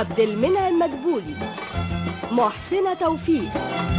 عبد المنعم مدبولي محسنة توفيق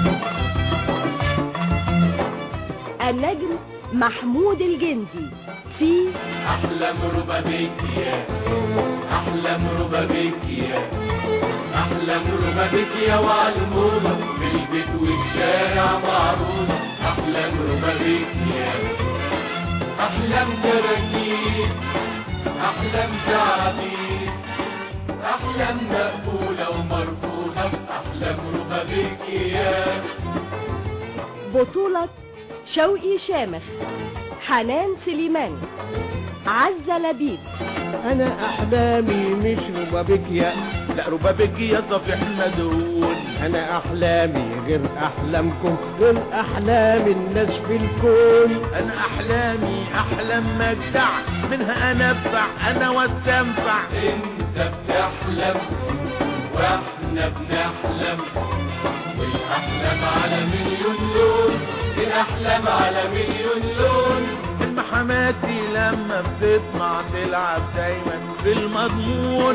النجم محمود الجندي في أحلم ربابيكيا أحلم ربابيكيا أحلم ربابيكيا وعلمونا في البيت والشارع معرونا أحلم ربابيكيا أحلم كراكيب أحلم تعابير أحلم مقبولة ومرفوضة أحلم ربابيكيا بطولة شوقي شامخ حنان سليمان عزة لبيب انا احلامي مش ربابيكيا لا ربابيكيا صفيح مدهون انا احلامي غير احلامكم غير احلام الناس في الكون انا احلامي احلام مجدع منها انفع انا واستنفع انت بتحلم واحنا بنحلم والاحلام على مليون لون الاحلام على مليون لون ام حماتي لما بتطمع تلعب دايما بالمضمون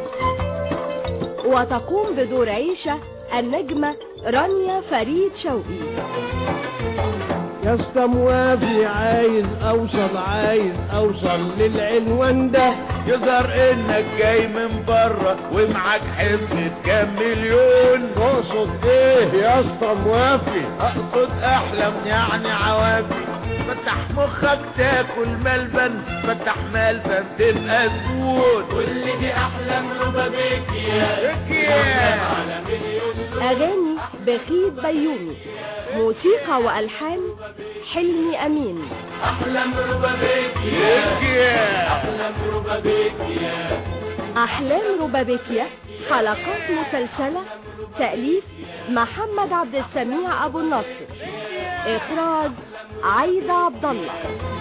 وتقوم بدور عيشة النجمة رانيا فريد شوقي يا اسطى موافي عايز اوصل عايز اوصل للعنوان ده يظهر انك جاي من بره ومعاك حزمة كام مليون تقصد ايه يا اسطى موافي اقصد احلم يعني عوافي فتح مخك تاكل ملبن فتح ملبن تبقى زبون كل دي احلام ربابيكيا إكيا. على مليون لون أغاني بخيت بيومي موسيقى وألحان حلمي أمين احلام ربابيكيا إكيا. احلام ربابيكيا أحلام ربابيكيا حلقات مسلسلة تأليف محمد عبد السميع أبو النصر إخراج عايدة عبد الله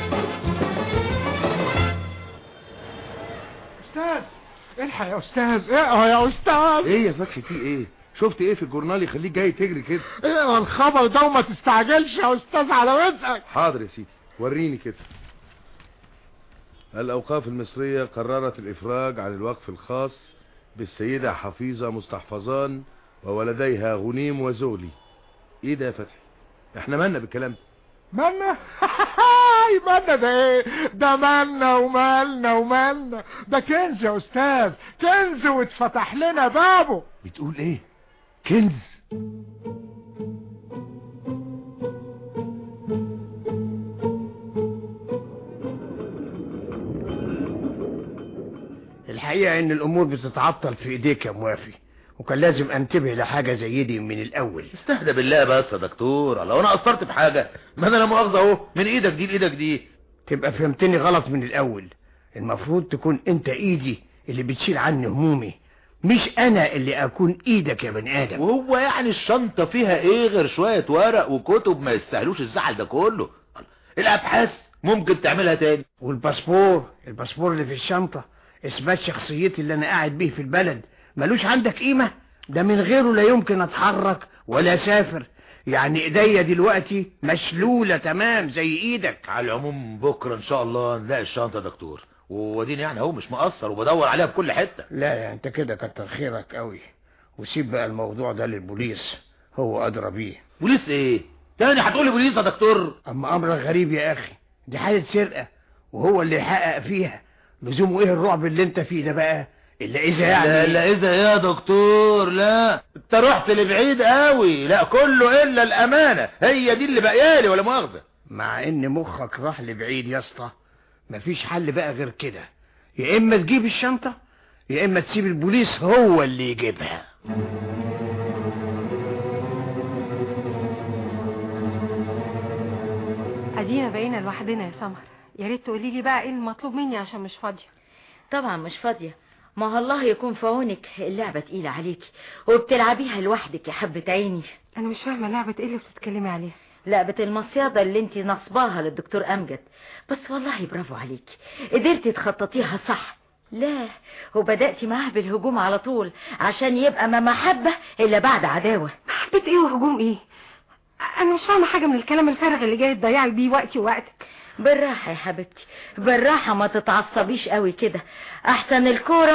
استاذ الحق يا استاذ اقرا يا استاذ ايه يا فتحي في ايه شفت ايه في الجورنال يخليك جاي تجري كده اقرا الخبر ده وما تستعجلش يا استاذ على رزقك حاضر يا سيدي وريني كده الأوقاف المصرية قررت الإفراج عن الوقف الخاص بالسيدة حفيظة مستحفظان وولديها غنيم وزغلي ايه ده يا فتحي احنا مالنا بالكلام ده مالنا هاي مالنا ده ايه ده مالنا ومالنا ومالنا ده كنز يا استاذ كنز واتفتح لنا بابه بتقول ايه كنز الحقيقة ان الامور بتتعطل في ايديك يا موافي وكان لازم انتبه لحاجة زي دي من الاول استهدى بالله بس يا دكتور لو انا قصرت في حاجة ما انا لا مؤاخذة اهو من ايدك دي لايدك دي تبقى فهمتني غلط من الاول المفروض تكون انت ايدي اللي بتشيل عني همومي مش انا اللي اكون ايدك يا بني ادم وهو يعني الشنطة فيها ايه غير شوية ورق وكتب ما يستاهلوش الزعل ده كله الابحاث ممكن تعملها تاني والباسبور الباسبور اللي في الشنطة اثبات شخصيتي اللي انا قاعد بيه في البلد ملوش عندك قيمة ده من غيره لا يمكن اتحرك ولا اسافر يعني ايديا دلوقتي مشلولة تمام زي ايدك على العموم بكرة ان شاء الله نلاقي الشنطة يا دكتور وديني يعني اهو مش مقصر وبدور عليها في كل حتة لا يا انت كده كتر خيرك قوي وسيب بقى الموضوع ده للبوليس هو ادرى بيه بوليس ايه تاني هتقولي بوليس يا دكتور اما امر غريب يا اخي دي حالة سرقة وهو اللي يحقق فيها لزومه ايه الرعب اللي انت فيه ده بقى الا اذا يعني لا لا اذا يا دكتور لا انت رحت لبعيد قوي لا كله الا الامانة هي دي اللي بقيالي ولا مؤاخذة مع ان مخك راح لبعيد يا اسطى مفيش حل بقى غير كده يا اما تجيب الشنطة يا اما تسيب البوليس هو اللي يجيبها ادينا بقينا لوحدنا يا سمر يا ريت تقولي لي بقى ايه المطلوب مني عشان مش فاضيه طبعا مش فاضية ما هو الله يكون في عونك اللعبة تقيلة عليكي وبتلعبيها لوحدك يا حبة عيني انا مش فاهمه لعبه ايه اللي بتتكلمي عليها لعبة المصيادة اللي انت نصباها للدكتور امجد بس والله برافو عليكي قدرتي تخططيها صح لا وبدأتي معاه بالهجوم على طول عشان يبقى ما محبة الا بعد عداوة محبه ايه وهجوم ايه انا مش فاهمه حاجه من الكلام الفارغ اللي جاي تضيعي بيه وقتي ووقتك بالراحة يا حبيبتي بالراحة ما تتعصبيش قوي كده احسن الكورة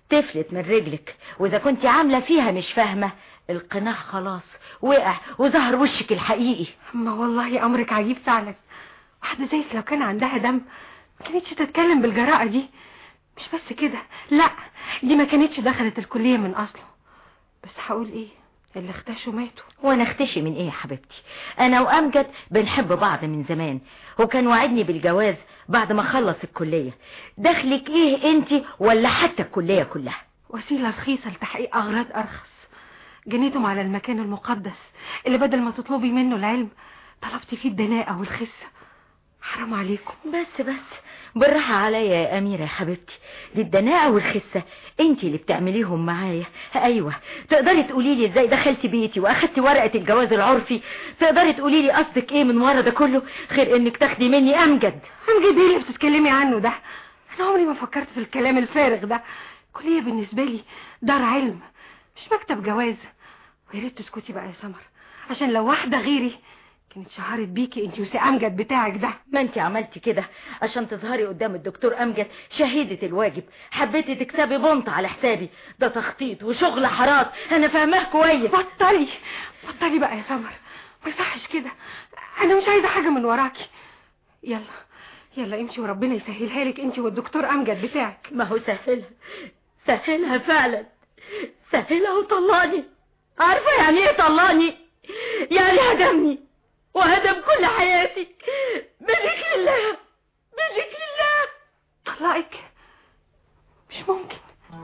تفلت من رجلك واذا كنت عاملة فيها مش فاهمة القناع خلاص وقع وظهر وشك الحقيقي ما والله امرك عجيب فعلا واحدة زيك لو كان عندها دم ما كانتش تتكلم بالجراءة دي مش بس كده لا دي ما كانتش دخلت الكلية من اصله بس هقول ايه اللي اختشوا ماتوا وانا اختشي من ايه يا حبيبتي انا وامجد بنحب بعض من زمان وكان وعدني بالجواز بعد ما خلص الكلية دخلك ايه انت ولا حتى الكلية كلها وسيلة رخيصة لتحقيق اغراض ارخص جنيتم على المكان المقدس اللي بدل ما تطلبي منه العلم طلبتي فيه الدناءة والخسة حرام عليكم بس بس بالراحة عليا يا أميرة يا حبيبتي دي الدناءة والخسة انت اللي بتعمليهم معايا ايوه تقدري تقولي لي ازاي دخلتي بيتي واخدتي ورقة الجواز العرفي تقدري تقولي لي قصدك ايه من ورا ده كله غير انك تاخدي مني امجد امجد ايه اللي بتتكلمي عنه ده انا عمري ما فكرت في الكلام الفارغ ده كلية بالنسبة لي دار علم مش مكتب جواز ويا ريت تسكتي بقى يا سمر عشان لو واحدة غيري كانت شهرت بيكي انت وسي امجد بتاعك ده ما انت عملتي كده عشان تظهري قدام الدكتور امجد شهيدة الواجب حبيتي تكسبي بنط على حسابي ده تخطيط وشغل حرات انا فاهماه كويس بطلي بطلي بقى يا سمر ما يصحش كده انا مش عايزة حاجة من وراكي يلا يلا امشي وربنا يسهلها لك انت والدكتور امجد بتاعك ما هو سهلها سهلها فعلا سهلها وطلعني عارفة يعني ايه طلعني يعني هدمني وهدم كل حياتي ملك لله ملك لله طلقك مش ممكن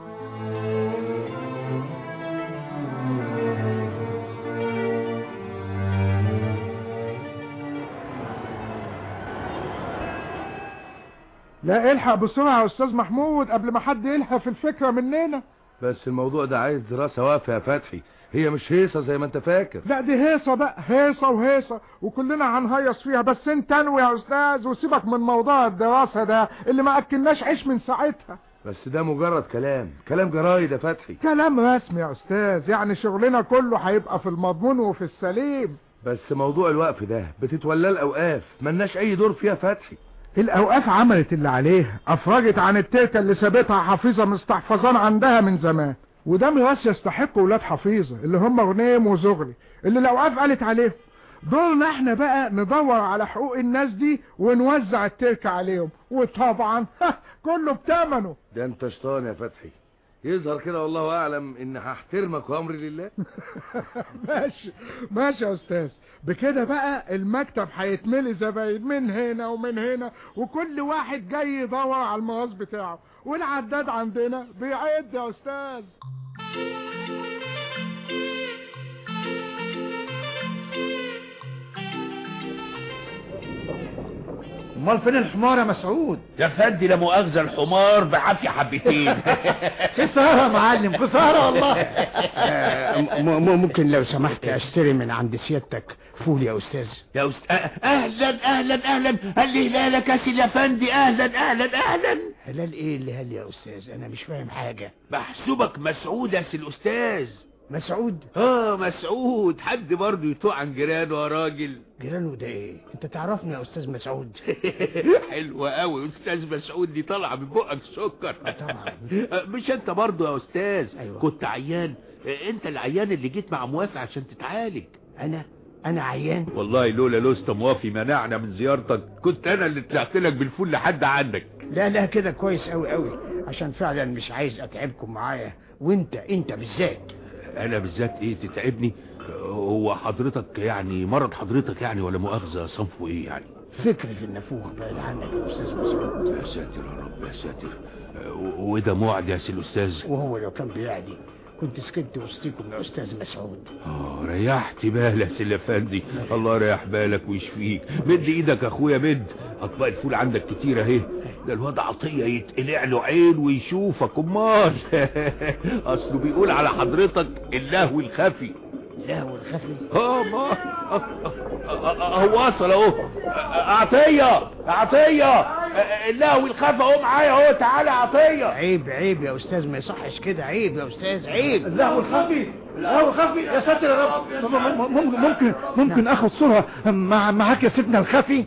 لا الحق بسرعة يا استاذ محمود قبل ما حد يلحق في الفكرة مننا بس الموضوع ده عايز دراسة وافية يا فتحي هي مش هيصة زي ما انت فاكر لا دي هيصة بقى هيصة وهيصة وكلنا هنهيص فيها بس انت انوي يا استاذ وسيبك من موضوع الدراسة ده اللي ما اكلناش عيش من ساعتها بس ده مجرد كلام كلام جرايد يا فتحي كلام رسمي يا استاذ يعني شغلنا كله هيبقى في المضمون وفي السليم بس موضوع الوقف ده بتتولى الاوقاف ملناش اي دور فيها فتحي الاوقاف عملت اللي عليها افرجت عن التركة اللي سابتها حفيظة مستحفظان عندها من زمان وده ميراث يستحق ولاد حفيظة اللي هم غنيم وزغلي اللي الاوقاف قالت عليهم دورنا احنا بقى ندور على حقوق الناس دي ونوزع التركة عليهم وطبعا كله بتمنه ده انت شطان يا فتحي يظهر كده والله اعلم ان هحترمك وامري لله ماشي ماشي يا استاذ بكده بقى المكتب هيتملي زباين من هنا ومن هنا وكل واحد جاي يدور على المغاز بتاعه والعداد عندنا بيعد يا استاذ امال فين الحمار يا مسعود يا فندي لا مؤاخذة الحمار بعافية حبتين خسارة يا معلم خسارة والله ممكن لو سمحت اشتري من عند سيادتك فول يا استاذ يا أست... اهلا اهلا اهلا هل هلالك يا سيدي افندي اهلا اهلا اهلا هلال ايه اللي هل يا استاذ انا مش فاهم حاجة محسوبك مسعود يا سي الاستاذ مسعود اه مسعود حد برضه يتوع عن جيرانه يا راجل جيرانه ده ايه انت تعرفني يا استاذ مسعود حلوة قوي استاذ مسعود دي طالعه من بقك سكر طبعا مش انت برضه يا استاذ أيوة. كنت عيان انت العيان اللي جيت مع موافق عشان تتعالج انا انا عيان والله لولا لوست موافي منعنا من زيارتك كنت انا اللي طلعت لك بالفول لحد عنك لا لا كده كويس قوي قوي عشان فعلا مش عايز اتعبكم معايا وانت انت بالذات انا بالذات ايه تتعبني هو حضرتك يعني مرض حضرتك يعني ولا مؤاخذة صنفه ايه يعني فكرة النفوخ بعد عنك يا استاذ مسعود يا ساتر يا رب يا ساتر و- وده موعد يا سي الاستاذ وهو لو كان بيعدي كنت سكت وسطيكم يا استاذ مسعود اه ريحت بالك يا سي الافندي الله يريح بالك ويشفيك مد ايدك يا اخويا مد اطباق الفول عندك كتير اهي ده الواد عطية يتقلع له عين ويشوفك امال اصله بيقول على حضرتك اللهو الخفي لا والخفي اه ما هو وصل اهو عطية عطية اللهو الخفي اهو معايا اهو تعالى يا عطية عيب عيب يا استاذ ما يصحش كده عيب يا استاذ عيب القهوة الخفي القهوة الخفي يا ساتر يا رب ممكن ممكن ممكن اخد صورة مع معاك يا سيدنا الخفي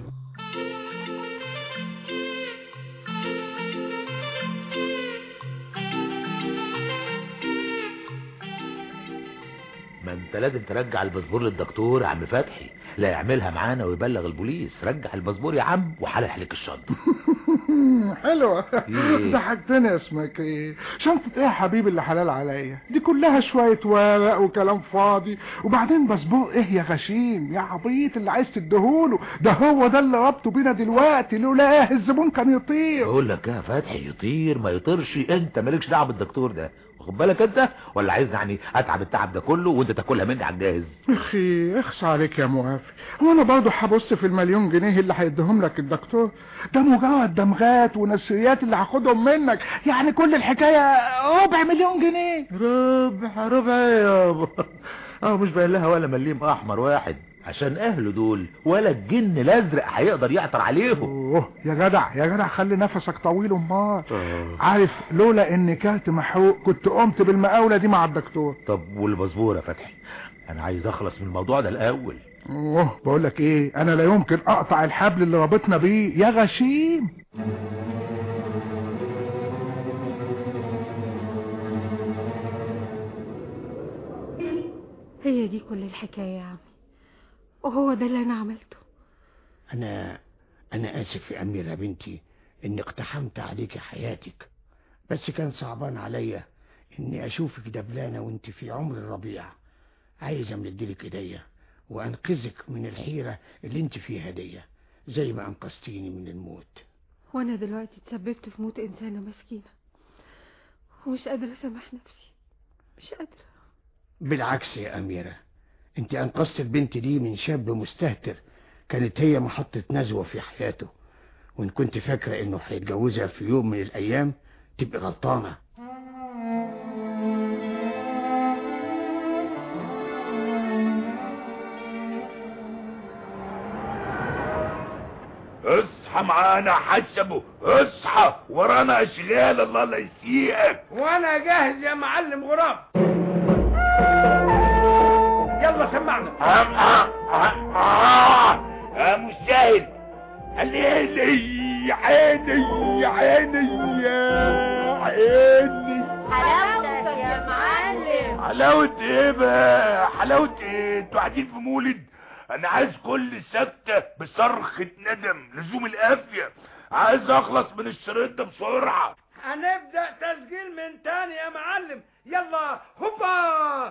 انت لازم ترجع الباسبور للدكتور يا عم فتحي لا يعملها معانا ويبلغ البوليس رجع الباسبور يا عم وحلل عليك الشنطه حلوة إيه؟ ضحكتني يا اسمك ايه شنطة ايه يا حبيبي اللي حلال عليا دي كلها شوية ورق وكلام فاضي وبعدين باسبور ايه يا غشيم يا عبيط اللي عايز تديهوله ده هو ده اللي ربطه بينا دلوقتي لولا ايه الزبون كان يطير بقول لك يا فتحي يطير ما يطيرش انت مالكش دعوه بالدكتور ده واخد بالك انت ولا عايز يعني اتعب التعب ده كله وانت تاكلها مني على الجاهز اخي اخص عليك يا موافق وانا برضه هبص في المليون جنيه اللي هيديهم لك الدكتور ده مجرد دمغات ونسريات اللي هاخدهم منك يعني كل الحكاية ربع مليون جنيه ربع ربع يابا اه مش باين لها ولا مليم احمر واحد عشان اهله دول ولا الجن الازرق هيقدر يعثر عليهم اوه يا جدع يا جدع خلي نفسك طويل امال عارف لولا ان كارت محروق كنت قمت بالمقاولة دي مع الدكتور طب والباسبور يا فتحي انا عايز اخلص من الموضوع ده الاول اوه بقول لك ايه انا لا يمكن اقطع الحبل اللي رابطنا بيه يا غشيم هي دي كل الحكاية يا عمي وهو ده اللي انا عملته أنا أنا آسف يا أميرة بنتي إني اقتحمت عليك حياتك بس كان صعبان عليا إني أشوفك دبلانة وإنت في عمر الربيع عايز أمدلك إيديا وأنقذك من الحيرة اللي إنت فيها دي زي ما أنقذتيني من الموت وانا دلوقتي اتسببت في موت انسانة مسكينة ومش قادرة اسامح نفسي مش قادرة بالعكس يا أميرة أنت أنقذت البنت دي من شاب مستهتر كانت هي محطة نزوة في حياته وإن كنت فاكرة إنه هيتجوزها في يوم من الأيام تبقى غلطانة اصحى معانا حسبه اصحى ورانا اشغال الله لا يسيئك وانا جاهز يا معلم غراب يلا سمعنا يا مشاهد الليلي عيني عيني يا عيني حلاوتك يا معلم حلاوة ايه بقى حلاوة ايه انتوا قاعدين في مولد انا عايز كل سكتة بصرخة ندم لزوم القافية عايز اخلص من الشريط ده بسرعة هنبدأ تسجيل من تاني يا معلم يلا هوبا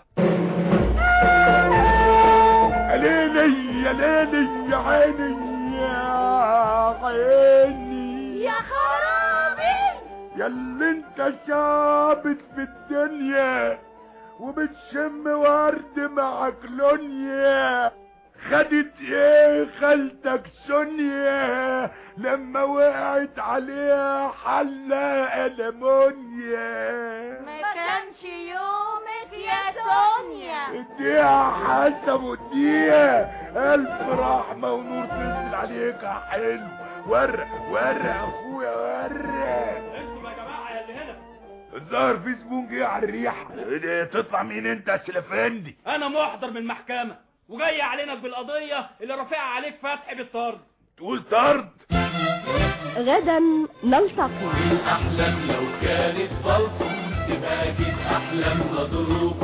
يا ليلي يا ليلي يا عيني يا عيني يا خرابي يا اللي انت شابت في الدنيا وبتشم ورد مع كلونيا خدت ايه خالتك سونيا لما وقعت عليها حلة ألمونيا ما كانش يومك يا سونيا اديها حسب وديها الف رحمة ونور تنزل عليك يا حلو ورق ورق اخويا ورق انتوا يا جماعه يا اللي هنا الظاهر في زبون جه على الريحة إيه، تطلع مين انت يا سلفندي انا محضر من المحكمه وجاي اعلنك بالقضيه اللي رافعها عليك فتحي بالطرد تقول طرد غدا نلتقي احلام لو كانت فالصو تبقى اكيد احلامنا ظروف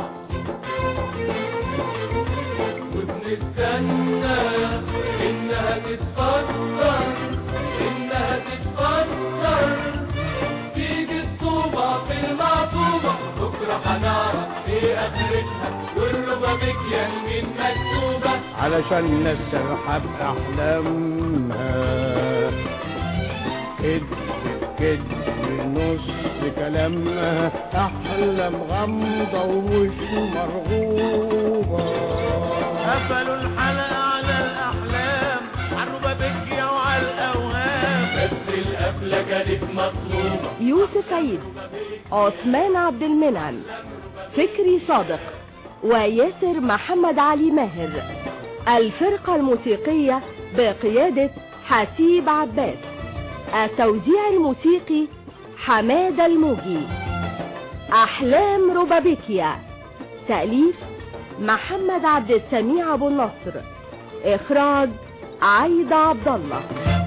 وبنستنى انها تتفكر انها تتفكر تيجي الطوبة في المعطوبة بكرة هنعرف ايه اخرتها والربابيكيا مين مكتوبة علشان نسرحب أحلامها كدب كدب نص كلامها أحلام غامضة ومش مرغوبة قفلوا الحلقة على الأحلام عالربا بكيا وعلى الأوهام بس القفلة كانت مطلوبة يوسف عيد عثمان عبد المنعم فكري صادق وياسر محمد علي ماهر الفرقة الموسيقية بقيادة حسيب عباس التوزيع الموسيقي حماد الموجي أحلام روبابيكيا تأليف محمد عبد السميع أبو النصر إخراج عايدة عبد الله